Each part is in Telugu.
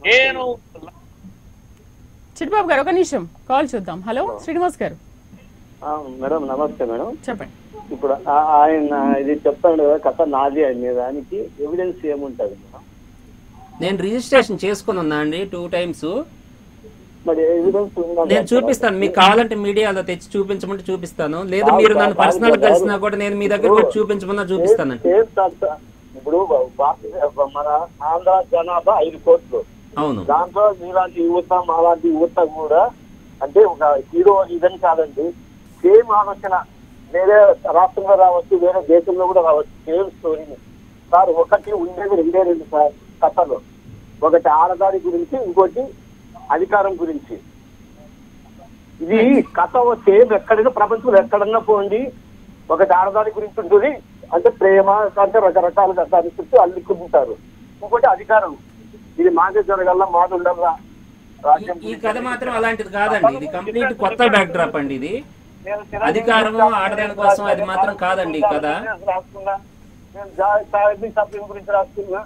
నేను చిట్టుబాబు గారు ఒక నిమిషం కాల్ చూద్దాం హలో శ్రీనివాస్ గారు ఆ, మేడం నమస్తే మేడం చెప్పండి ఇప్పుడు ఆ- ఆయన ఇది చెప్తాడు కదా కథ నాది అనే దానికి ఎవిడెన్స్ ఏముంటది మేడం నేను రిజిస్ట్రేషన్ చేసుకుని ఉన్నా అండి టూ టైమ్స్ మరి ఎవిడెన్స్ ఉందా నేను చూపిస్తాను మీకు కావాలంటే మీడియాలో తెచ్చి చూపించమంటే చూపిస్తాను లేదు మీరు నన్ను పర్సనల్ కలిసినా కూడా నేను మీ దగ్గర కూడా చూపించమన్నా చూపిస్తానండి సేమ్ తాత- ఇప్పుడు భారత- మన ఆంధ్ర జనాభా ఐదు కోట్లు అవును దాంట్లో మీలాంటి యువత మాలాంటి యువత కూడా అంటే ఒక హీరో ఇదని కాదండి సేమ్ ఆలోచన వేరే రాష్ట్రంలో రావచ్చు వేరే దేశంలో కూడా రావచ్చు సేమ్ స్టోరీని సార్ ఒకటి ఉండేది రెండే రెండు సార్ కథలు ఒకటి ఆడదారి గురించి ఇంకోటి అధికారం గురించి ఇది కథ సేమ్ ఎక్కడైనా ప్రపంచంలో ఎక్కడన్నా పోండి ఒకటి ఆడదారి గురించి ఉంటుంది అంటే ప్రేమ అంటే రకరకాలుగా దాని చుట్టూ అల్లుకుంటారు ఇంకోటి అధికారం ఇది మాదే జరగల్లా మాది ఉండల్లా రాజ్యం ఈ కథ మాత్రం అలాంటిది కాదండి ఇది కంప్లీట్ కొత్త బ్యాక్ డ్రాప్ అండి ఇది నేను చిరంజీవి అధికారము, గురించి ఆడదాని కోసం అది మాత్రం కాదండి ఈ కథ. రాసుకున్నా నేను జా- సాహిబీ సభ్యుల గురించి రాసుకున్నా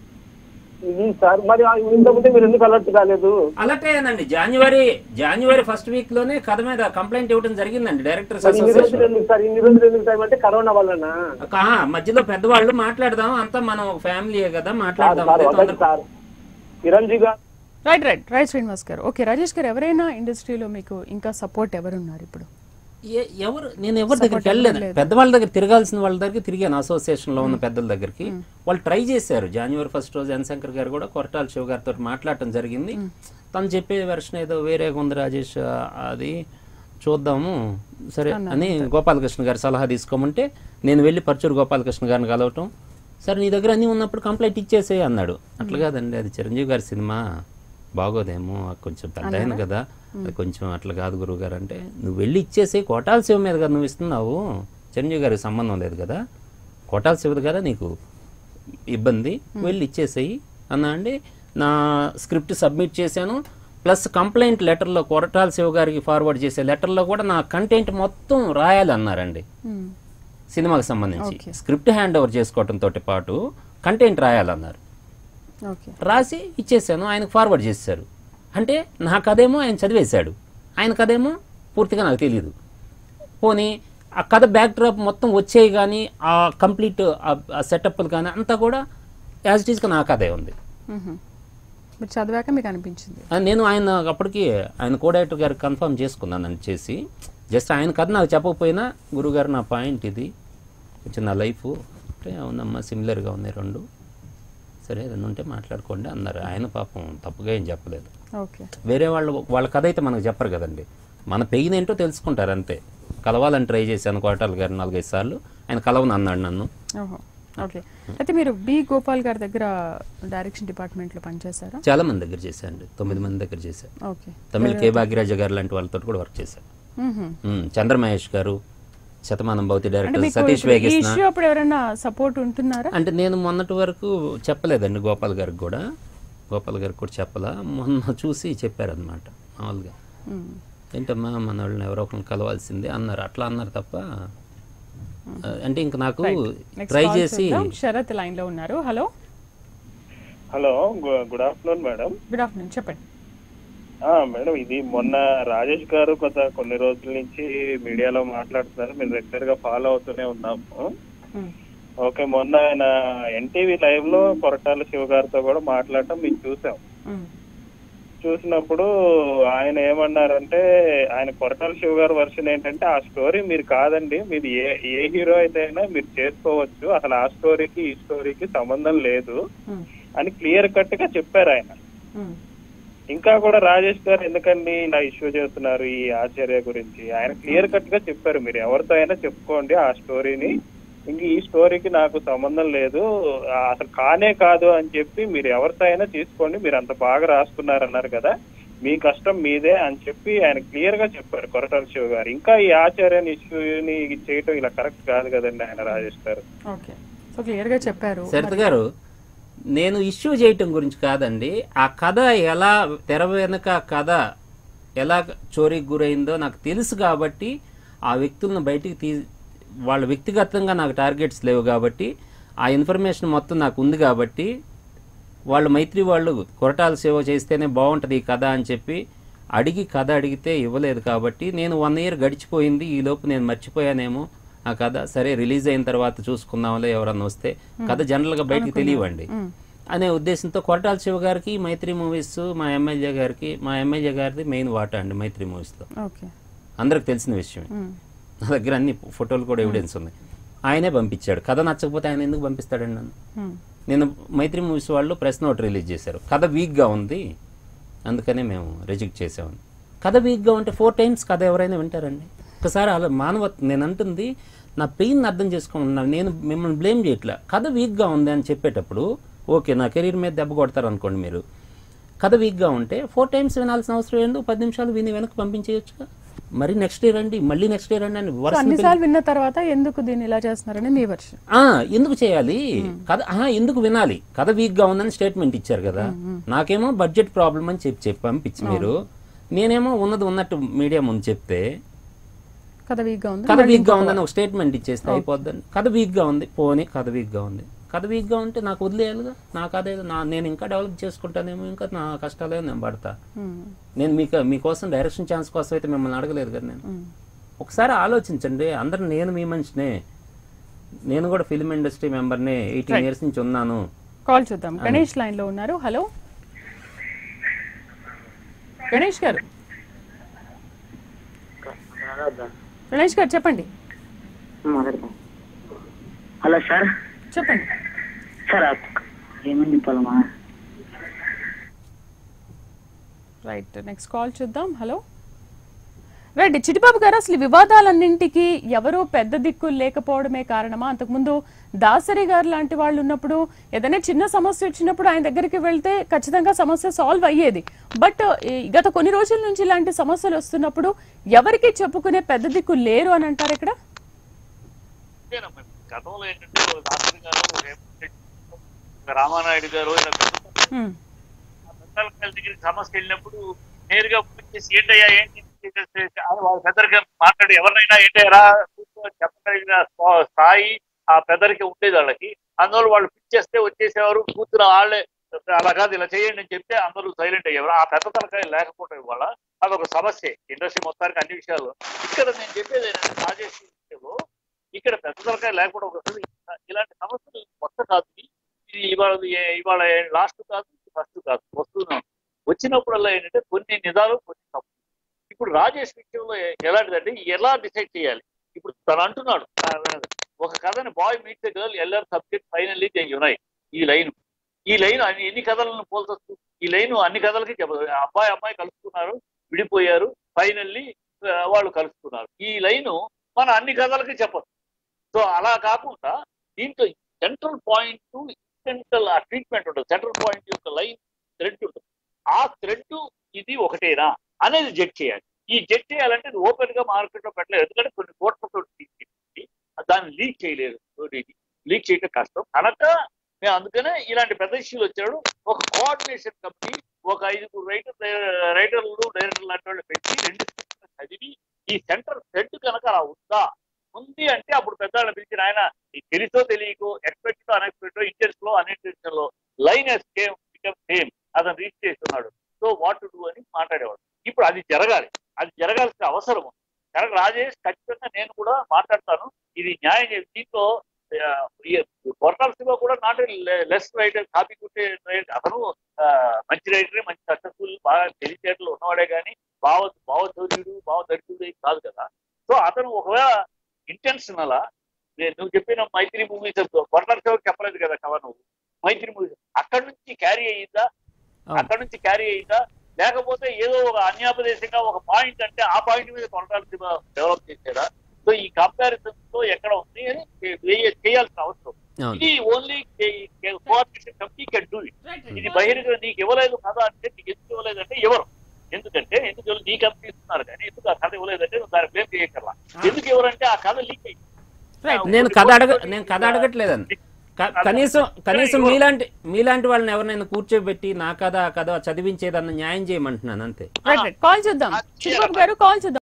ఇది సార్ మరి ఆ ఇంతకుముందే మీరు ఎందుకు అలర్ట్ కాలేదు అలాగే అండి జనవరి జనవరి ఫస్ట్ వీక్ లోనే కథ మీద కంప్లైంట్ ఇవ్వడం జరిగిందండి డైరెక్టర్స్ మరి ఇన్ని రోజులు అసోసియేషన్ ఎందుకు సార్ ఇన్ని రోజులు ఎందుకు టైం అంటే కరోనా వల్లనా మధ్యలో పెద్దవాళ్ళు మాట్లాడదాం అంతా మనం ఫ్యామిలీయే కదా సార్ మాట్లాడదాం సార్ అదే ఒకటి తొందర- సార్ చిరంజీవి గారు రైట్ రైట్ రైట్ శ్రీనివాస్ గారు ఓకే రాజేష్ గారు ఎవరైనా ఇండస్ట్రీలో మీకు ఇంకా సపోర్ట్ ఎవరున్నారు ఇప్పుడు ఏ- ఎవరు నేను ఎవరి దగ్గరికి Support వెళ్ళలేదు ఎవరు లేదు. పెద్దవాళ్ళ దగ్గర తిరగాల్సిన వాళ్ళ దగ్గర తిరిగాను అసోసియేషన్ లో ఉన్న పెద్దల దగ్గరికి వాళ్ళు ట్రై చేశారు జనవరి ఫస్ట్ రోజు ఎన్ శంకర్ గారు కూడా కొరటాల శివ గారితో మాట్లాడటం జరిగింది తను చెప్పే వెర్షన్ ఏదో వేరేగా ఉంది రాజేష్ ఆ, అది చూద్దాము సరే అని గోపాలకృష్ణ గారి సలహా తీసుకోమంటే నేను వెళ్ళి పరచూరు గోపాలకృష్ణ గారిని కలవటం సరే నీ దగ్గర అన్నీ ఉన్నప్పుడు కంప్లైంట్ ఇచ్చేసే అన్నాడు అట్లా కాదండి అది చిరంజీవి గారి సినిమా బాగోదేమో అది కొంచెం పెద్ద ఆయన కదా అది కొంచెం అట్లా కాదు గురువు గారు అంటే నువ్వు వెళ్ళి ఇచ్చేసి కోటాల శివ మీద కదా నువ్వు ఇస్తున్నావు చిరంజీవి గారికి సంబంధం లేదు కదా కోటాల శివది కదా నీకు ఇబ్బంది వెళ్ళి ఇచ్చేసేయి అన్నా అండి నా స్క్రిప్ట్ సబ్మిట్ చేశాను ప్లస్ కంప్లైంట్ లెటర్లో కొరటాల శివ గారికి ఫార్వర్డ్ చేసే లెటర్లో కూడా నా కంటెంట్ మొత్తం రాయాలన్నారండి మ్మ్. సినిమాకి సంబంధించి Okay. స్క్రిప్ట్ హ్యాండ్ ఓవర్ చేసుకోవడంతో పాటు కంటెంట్ రాయాలన్నారు ఓకే రాసి ఇచ్చేసాను ఆయనకు ఫార్వర్డ్ చేశారు అంటే నా కథేమో ఆయన చదివేశాడు ఆయన కథేమో పూర్తిగా నాకు తెలియదు పోనీ ఆ కథ బ్యాక్ డ్రాప్ మొత్తం వచ్చేవి కానీ ఆ కంప్లీట్ ఆ సెటప్లు కానీ అంతా కూడా యాజ్ ఇట్ ఈస్గా నా కథే ఉంది మ్మ్. మీరు చదివాక మీకు అనిపించింది ఆ, నేను ఆయన అప్పటికి ఆయన కోడైటర్ గారికి కన్ఫర్మ్ చేసుకున్నాను చేసి జస్ట్ ఆయన కథ నాకు చెప్పకపోయినా గురుగారు నా పాయింట్ ఇది కొంచెం నా లైఫ్ అంటే అవునమ్మా సిమిలర్గా ఉన్నాయి రెండు సరే ఏదైనా ఉంటే మాట్లాడుకోండి అన్నారు ఆయన పాపం తప్పుగా ఏం చెప్పలేదు ఓకే వేరే వాళ్ళు వాళ్ళ కథ అయితే మనకు చెప్పరు కదండి మన పెయిన్ ఏంటో తెలుసుకుంటారు అంతే కలవాలని ట్రై చేశాను కోటాల గారు నాలుగైదు సార్లు ఆయన కలవను అన్నాడు నన్ను ఓహో ఓకే అయితే మీరు బి గోపాల్ గారి దగ్గర డైరెక్షన్ డిపార్ట్మెంట్లో పనిచేశారా చాలా మంది దగ్గర చేశాను తొమ్మిది మంది దగ్గర చేశాను ఓకే తమిళ కే భాగ్యరాజ గారు లాంటి వాళ్ళతో కూడా వర్క్ చేశాను మ్మ్. ఉమ్, చంద్రమహేష్ గారు శతమానం భౌతి అంటే డైరెక్టర్ మీకు సతీష్ ఇప్పుడు ఈ వేగిస్న ఇష్యూ అప్పుడు ఎవరైనా సపోర్ట్ ఉంటున్నారా అంటే నేను మొన్నటి వరకు చెప్పలేదండి గోపాల్ గారికి కూడా గోపాల్ గారికి కూడా చెప్పలా మొన్న చూసి చెప్పారనమాట మామూలుగా మ్మ్. ఏంటమ్మా మన వాళ్ళని ఎవరో ఒకరిని కలవాల్సిందే అన్నారు అట్లా అన్నారు తప్ప ఆ, అంటే ఇంక నాకు నెక్స్ట్ ట్రై కాల్ చేసి చూద్దాం. శరత్ లైన్ లో ఉన్నారు hello hello good- good afternoon madam good afternoon చెప్పండి ఆ, మేడం ఇది మొన్న రాజేష్ గారు కొత్త కొన్ని రోజుల నుంచి మీడియాలో మాట్లాడుతున్నారు మేము రెగ్యులర్ గా ఫాలో అవుతూనే ఉన్నాము మ్మ్. ఓకే మొన్న ఆయన ఎన్టీవీ లైవ్ లో కొరటాల శివ గారితో కూడా మాట్లాడటం మేము చూసాం మ్మ్. చూసినప్పుడు ఆయన ఏమన్నారంటే ఆయన కొరటాల శివ గారి వర్షన్ ఏంటంటే ఆ స్టోరీ మీరు కాదండి మీరు ఏ ఏ హీరో అయితే అయినా మీరు చేసుకోవచ్చు అసలు ఆ స్టోరీకి ఈ స్టోరీకి సంబంధం లేదు మ్మ్. అని క్లియర్ కట్ గా చెప్పారు ఆయన మ్మ్. ఇంకా కూడా రాజేష్ గారు ఎందుకండి ఇలా ఇష్యూ చేస్తున్నారు ఈ ఆచార్య గురించి ఆయన క్లియర్ కట్ గా చెప్పారు మీరు ఎవరితో అయినా చెప్పుకోండి ఆ స్టోరీని ఇంక ఈ స్టోరీకి నాకు సంబంధం లేదు ఆ, అసలు కానే కాదు అని చెప్పి మీరు ఎవరితో అయినా తీసుకోండి మీరు అంత బాగా రాసుకున్నారన్నారు కదా మీ కష్టం మీదే అని చెప్పి ఆయన క్లియర్ గా చెప్పారు కొరటాల శివ గారు ఇంకా ఈ ఆచార్యని ఇష్యూని చేయటం ఇలా కరెక్ట్ కాదు కదండి ఆయన రాజేష్ గారు ఓకే సో క్లియర్ గా చెప్పారు శరత్ గారు నేను ఇష్యూ చేయటం గురించి కాదండి ఆ కథ ఎలా తెర వెనుక కథ ఎలా చోరీకి గురైందో నాకు తెలుసు కాబట్టి ఆ వ్యక్తులను బయటికి తీ వాళ్ళ వ్యక్తిగతంగా నాకు టార్గెట్స్ లేవు కాబట్టి ఆ ఇన్ఫర్మేషన్ మొత్తం నాకు ఉంది కాబట్టి వాళ్ళు మైత్రి వాళ్ళు కొరటాల సేవ చేస్తేనే బాగుంటుంది ఈ కథ అని చెప్పి అడిగి కథ అడిగితే ఇవ్వలేదు కాబట్టి నేను వన్ ఇయర్ గడిచిపోయింది ఈ లోపు నేను మర్చిపోయానేమో ఆ కథ సరే రిలీజ్ అయిన తర్వాత చూసుకుందాంలే ఎవరన్నా వస్తే కథ జనరల్గా బయటికి తెలియవండి అనే ఉద్దేశంతో కొరటాల శివ గారికి మైత్రి మూవీస్ మా ఎమ్మెల్యే గారికి మా ఎమ్మెల్యే గారిది మెయిన్ వాటా అండి మైత్రి మూవీస్లో ఓకే అందరికి తెలిసిన విషయమే నా దగ్గర అన్ని ఫోటోలు కూడా ఎవిడెన్స్ ఉన్నాయి ఆయనే పంపించాడు కథ నచ్చకపోతే ఆయన ఎందుకు పంపిస్తాడండి నన్ను నేను మైత్రి మూవీస్ వాళ్ళు ప్రెస్ నోట్ రిలీజ్ చేశారు కథ వీక్గా ఉంది అందుకనే మేము రిజెక్ట్ చేసామని కథ వీక్గా ఉంటే ఫోర్ టైమ్స్ కథ ఎవరైనా వింటారండి ఒకసారి అలా మానవత్వం నేను అంటుంది నా పెయిన్ అర్థం చేసుకున్నాను నేను మిమ్మల్ని బ్లేమ్ చేయట్లే కథ వీక్గా ఉంది అని చెప్పేటప్పుడు ఓకే నా కెరీర్ మీద దెబ్బ కొడతారు అనుకోండి మీరు కథ వీక్గా ఉంటే ఫోర్ టైమ్స్ వినాల్సిన అవసరం ఏందో పది నిమిషాలు విని వెనక్కి పంపించేయచ్చుగా మరి నెక్స్ట్ డే రండి మళ్ళీ నెక్స్ట్ డే రండి అని సో వరుస అన్నిసార్లు విన్న తర్వాత ఎందుకు దీన్ని ఇలా చేస్తున్నారని మీ వర్షన్ ఆ ఎందుకు చేయాలి కథ ఆ, ఎందుకు వినాలి కథ వీక్ గా ఉందని స్టేట్మెంట్ ఇచ్చారు కదా నాకేమో బడ్జెట్ ప్రాబ్లం అని చెప్పి చెప్పి పంపించి మీరు నేనేమో ఉన్నది ఉన్నట్టు మీడియా ముందు చెప్తే కథ వీక్గా ఉంది కథ వీక్ గా ఉందని ఒక స్టేట్మెంట్ ఇచ్చేస్తే అయిపోద్దని కథ వీక్ గా ఉంది పోనీ కథ వీక్ గా ఉంది కథ వీక్ గా ఉంటే నాకు వదిలేయాలిగా నాకు అదే నా నేను ఇంకా డెవలప్ చేసుకుంటానేమో ఇంకా నా కష్టాలే నేను పడతా నేను మీకు మీకోసం డైరెక్షన్ ఛాన్స్ కోసం అయితే మిమ్మల్ని అడగలేదు కదా నేను ఒకసారి ఆలోచించండి అందరు నేను మీ మనిషినే నేను కూడా ఫిల్మ్ ఇండస్ట్రీ మెంబర్నే ఎయిటీన్ ఇయర్స్ నుంచి ఉన్నాను కాల్ చూద్దాం గణేష్ లైన్ లో ఉన్నారు హలో గణేష్ గారు గణేష్ గారు చెప్పండి మాట్లాడతాం హలో సార్ చెప్పండి సార్ ఏమని చెప్పాలమ్మా రైట్ నెక్స్ట్ కాల్ చూద్దాం హలో రైట్ చిటిబాబు గారు అసలు ఈ వివాదాలన్నింటికి ఎవరో పెద్ద దిక్కులు లేకపోవడమే కారణమా అంతకుముందు దాసరి గారు లాంటి వాళ్ళు ఉన్నప్పుడు ఏదైనా చిన్న సమస్య వచ్చినప్పుడు ఆయన దగ్గరికి వెళ్తే ఖచ్చితంగా సమస్య సాల్వ్ అయ్యేది బట్ గత కొన్ని రోజుల నుంచి ఇలాంటి సమస్యలు వస్తున్నప్పుడు ఎవరికి చెప్పుకునే పెద్ద దిక్కు లేరు అని అంటారు ఇక్కడ అంతేనమ్మా. గతంలో ఏంటంటే ఒక శాస్త్రి గారు ఒక ఎంపీ, ఒక రామానాయుడు గారు ఇలా హ్మ్. పెద్దల దగ్గరికి సమస్య వెళ్ళినప్పుడు నేరుగా ఫోన్ చేసి ఏంటయ్యా ఏంటి చేసేసి అని వాళ్ళ పెద్దరికి మాట్లాడి ఎవరినైనా ఏంటయ్యారా కూర్చొని చెప్పగలిగిన స్థా- స్థాయి ఆ పెద్దరికి ఉండేది వాళ్ళకి అందువల్ల వాళ్ళు పిక్ చేస్తే వచ్చేసేవారు కూతురు వాళ్ళే అలా కాదు ఇలా చేయండి అని చెప్తే అందరూ సైలెంట్ అయ్యేవారు ఆ పెద్ద తలకాయ లేకపోవడం వల్ల అదొక సమస్య ఇండస్ట్రీ మొత్తానికి అన్ని విషయాలు ఇక్కడ నేను చెప్పేది ఏంటంటే రాజేష్ విషయంలో ఇక్కడ పెద్ద తలకాయ లేకపోవడం ఒకసారి ఇలాంటి సమస్యలు కొత్త కాదు ఇది ఇవాళ ఇవాళ లాస్ట్ కాదు ఫస్ట్ కాదు వస్తున్నాం వచ్చినప్పుడల్లా ఏంటంటే కొన్ని నిజాలు కొన్ని తప్పు ఇప్పుడు రాజేష్ విషయంలో ఎ- ఎలాంటిదంటే ఎలా డిసైడ్ చేయాలి ఇప్పుడు తను అంటున్నాడు ఆ, ఒక కథని boy meet the girl LR subject finally they unite ఈ లైన్ ఈ లైన్ అన్ని ఎన్ని కథలను పోల్చొచ్చు ఈ లైన్ అన్ని కథలకి చెప్పదు అబ్బాయి అమ్మాయి కలుసుకున్నారు విడిపోయారు ఫైనల్లీ వాళ్ళు కలుసుకున్నారు ఈ లైన్ మన అన్ని కథలకి చెప్పదు సో అలా కాకుండా దీంట్లో సెంట్రల్ పాయింట్ సెంట్రల్ ఆ ట్రీట్మెంట్ ఉంటుంది సెంట్రల్ పాయింట్ యొక్క లైన్ థ్రెడ్ ఉంటుంది ఆ థ్రెడ్ ఇది ఒకటేనా అనేది జడ్జ్ చేయాలి ఈ జడ్జ్ చేయాలంటే ఇది ఓపెన్ గా మార్కెట్ లో పెట్టలేదు ఎందుకంటే కొన్ని కోట్లతో తీసుకెళ్ళి దాన్ని లీక్ చేయలేదు లీక్ చేయడం కష్టం కనుక మేము అందుకనే ఇలాంటి పెద్ద ఇష్యూలు వచ్చాడు ఒక కోఆర్డినేషన్ కమిటీ ఒక ఐదుగురు రైటర్ రైటర్లు డైరెక్టర్లు లాంటి వాళ్ళు పెట్టి రెండు scripts చదివి ఈ సెంటర్ థ్రెడ్ కనుక అలా ఉందా ఉంది అంటే అప్పుడు పెద్దవాళ్ళని పిలిచిన ఆయన ఈ తెలుసో తెలియకో ఎక్స్పెక్ట్ అన్ఎక్స్పెక్ట్ ఇంటెన్స్ లో అన్ఇంటెన్షన్ లో line as came become same అతను రీచ్ చేస్తున్నాడు సో వాట్ టు డూ అని మాట్లాడేవాడు ఇప్పుడు అది జరగాలి అది జరగాల్సిన అవసరం ఉంది కనుక రాజేష్ ఖచ్చితంగా నేను కూడా మాట్లాడతాను ఇది న్యాయం చేసి దీంతో ఆ, ఈ కొరటాల శివ కూడా నాట్ లెస్ రైటర్ కాపీ కుట్టే writer. అతను ఆ, మంచి రైటరే మంచి సక్సెస్ఫుల్ బాగా తెలిసేట్లు ఉన్నవాడే కానీ భావ భావచౌర్యుడు భావ దరిద్రుడు కాదు కదా సో అతను ఒకవేళ ఇంటెన్షనల్ నువ్వు చెప్పిన మైత్రి మూవీస్ కొరటాల శివకి చెప్పలేదు కదా కవ నువ్వు మైత్రి మూవీస్ అక్కడి నుంచి క్యారీ అయ్యిందా అవును. అక్కడి నుంచి క్యారీ అయ్యిందా లేకపోతే ఏదో ఒక అన్యాపదేశంగా ఒక పాయింట్ అంటే ఆ పాయింట్ మీద కొరటాల శివ డెవలప్ చేశారా సో ఈ కంపారిజన్ తో ఎక్కడ ఉంది అని చే- చేయాల్సిన అవసరం అవును ఇది only coordination committee can do it ఇది బహిరంగ నీకు ఇవ్వలేదు కదా అంటే నీకు ఎందుకు ఇవ్వలేదు అంటే ఎవరు ఎందుకంటే ఎందుకు ఇవ్వలేదు? నీ కంపెనీ ఇస్తున్నారు కానీ ఎందుకు ఆ కథ ఇవ్వలేదంటే నువ్వు దాన్ని బ్లేమ్ చేయక్కర్లా ఎందుకు ఎవరంటే ఆ కథ లీక్ అయింది రైట్ నేను కథ అడగ నేను కథ అడగట్లేదండి క- కనీసం కనీసం మీలాంటి మీలాంటి వాళ్ళని ఎవరినైనా కూర్చోబెట్టి నా కథ ఆ కథ చదివించేదన్న న్యాయం చేయమంటున్నాను అంతే రైట్ రైట్ కాల్ చూద్దాం చిటిబాబు గారు కాల్ చూద్దాం